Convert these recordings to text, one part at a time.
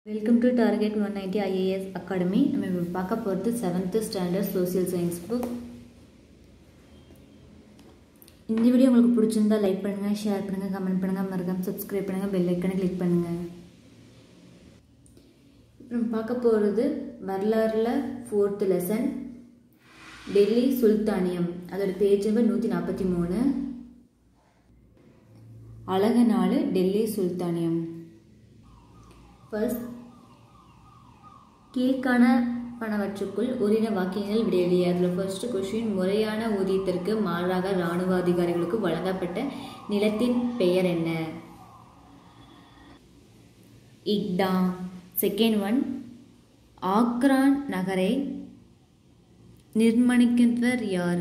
welcome to target one ninety IAS academy நம்ம இப்போ பார்க்க போகிறது seventh standard social science book இந்த வீடியோ உங்களுக்கு பிடிச்சிருந்தா லைக் பண்ணுங்கள் ஷேர் பண்ணுங்கள் கமெண்ட் பண்ணுங்கள் மறக்காம சப்ஸ்கிரைப் பண்ணுங்கள் பெல் ஐக்கனை கிளிக் பண்ணுங்கள் இப்போ நம்ம பார்க்க போகிறது வரலாறுல ஃபோர்த்து லெசன் டெல்லி சுல்தானியம் அதோட பேஜ் நம்பர் நூற்றி நாற்பத்தி மூணு அழக நாடு டெல்லி சுல்தானியம் ஃபர்ஸ்ட் கீழ்காணப்பனவற்றுக்குள் ஓரின வாக்கியங்கள் விடையெளிய அதில் ஃபர்ஸ்ட் கொஷின் முறையான ஊதியத்திற்கு மாறாக இராணுவ அதிகாரிகளுக்கு வழங்கப்பட்ட நிலத்தின் பெயர் என்ன இக்டா செகண்ட் ஒன் ஆக்ரான் நகரை நிர்மாணிக்கின்றவர் யார்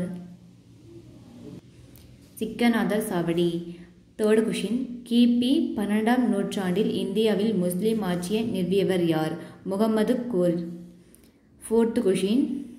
சிக்கநாதர் சாவடி தேர்டு கொஷின் கிபி பன்னெண்டாம் நூற்றாண்டில் இந்தியாவில் முஸ்லீம் ஆட்சியை நிறுவியவர் யார் முகமது கோல் ஃபோர்த்து கொஷின்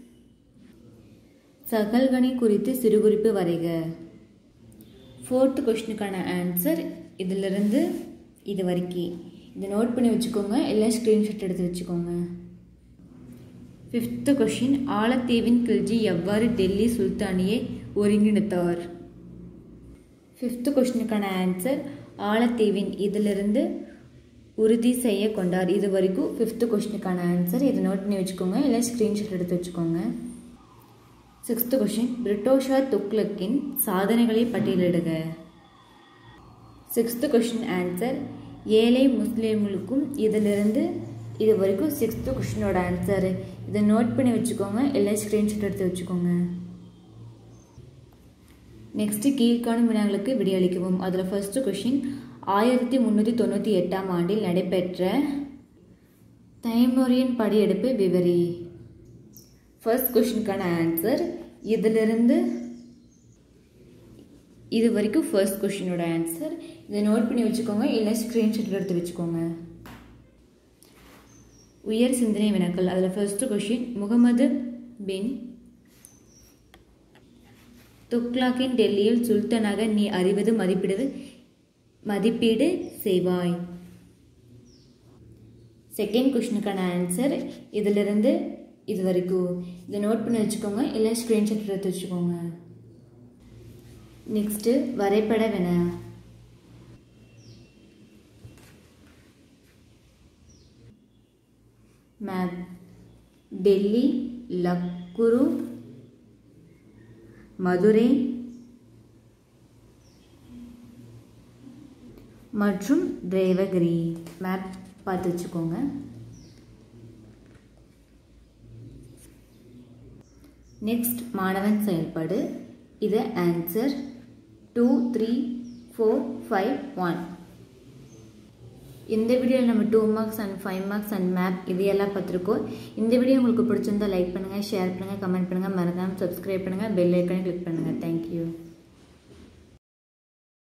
சகல்கனி குறித்து சிறுகுறிப்பு வரைக ஃபோர்த்து கொஷினுக்கான ஆன்சர் இதிலிருந்து இது வரைக்கும் இதை நோட் பண்ணி வச்சுக்கோங்க இல்லை ஸ்க்ரீன்ஷாட் எடுத்து வச்சுக்கோங்க ஃபிஃப்த்து கொஷின் ஆலத்தீவின் கில்ஜி எவ்வாறு டெல்லி சுல்தானியை ஒருங்கிணைத்தார் ஃபிஃப்த்து கொஷினுக்கான ஆன்சர் ஆலத்தீவின் இதிலிருந்து உறுதி செய்ய கொண்டார் இது வரைக்கும் ஃபிஃப்த்து கொஷினுக்கான ஆன்சர் இதை நோட் பண்ணி வச்சுக்கோங்க இல்லை ஸ்க்ரீன்ஷாட் எடுத்து வச்சுக்கோங்க சிக்ஸ்த்து கொஷின் பிரிட்டோஷா துக்ளக்கின் சாதனைகளை பட்டியலிடுக சிக்ஸ்த்து கொஷின் ஆன்சர் ஏழை முஸ்லீம்களுக்கும் இதிலிருந்து இது வரைக்கும் சிக்ஸ்த்து கொஷினோட ஆன்சர் இதை நோட் பண்ணி வச்சுக்கோங்க இல்லை ஸ்க்ரீன்ஷாட் எடுத்து வச்சுக்கோங்க நெக்ஸ்ட்டு கீழ்காணும் வினாங்களுக்கு விடையளிக்கவும் அதில் ஃபர்ஸ்ட் கொஷின் ஆயிரத்தி முந்நூற்றி தொண்ணூற்றி எட்டாம் ஆண்டில் நடைபெற்ற தைமோரியன் படியெடுப்பு விவரி ஃபர்ஸ்ட் கொஷினுக்கான ஆன்சர் இதிலிருந்து இது வரைக்கும் ஃபர்ஸ்ட் கொஷினோட ஆன்சர் இதை நோட் பண்ணி வச்சுக்கோங்க இல்லை ஸ்க்ரீன்ஷாட் எடுத்து வச்சுக்கோங்க உயர் சிந்தனை வினாக்கள் அதில் ஃபர்ஸ்ட் கொஷின் முகமது பின் துக்லாக்கின் டெல்லியில் சுல்தானாக நீ அறிவது மதிப்பிடுவது மதிப்பீடு செய்வாய் செகண்ட் கொஷினுக்கான ஆன்சர் இதிலிருந்து இது வரைக்கும் இதை நோட் பண்ணி வச்சுக்கோங்க இல்லை ஸ்க்ரீன்ஷாட் எடுத்து வச்சுக்கோங்க நெக்ஸ்ட்டு வரைபட வின மேப் டெல்லி லக்குரு மதுரை மற்றும் தேவகிரி மேப் பார்த்து வச்சுக்கோங்க நெக்ஸ்ட் மாணவன் செயல்பாடு இது answer two three four five one இந்த வீடியோவில் நம்ம two marks and five marks and map இது எல்லாம் பார்த்துருக்கோம் இந்த வீடியோ உங்களுக்கு பிடிச்சிருந்தா லைக் பண்ணுங்கள் ஷேர் பண்ணுங்கள் கமெண்ட் பண்ணுங்கள் மறக்காமல் சப்ஸ்கிரைப் பண்ணுங்கள் பெல் ஐக்கனை கிளிக் பண்ணுங்கள் தேங்க்யூ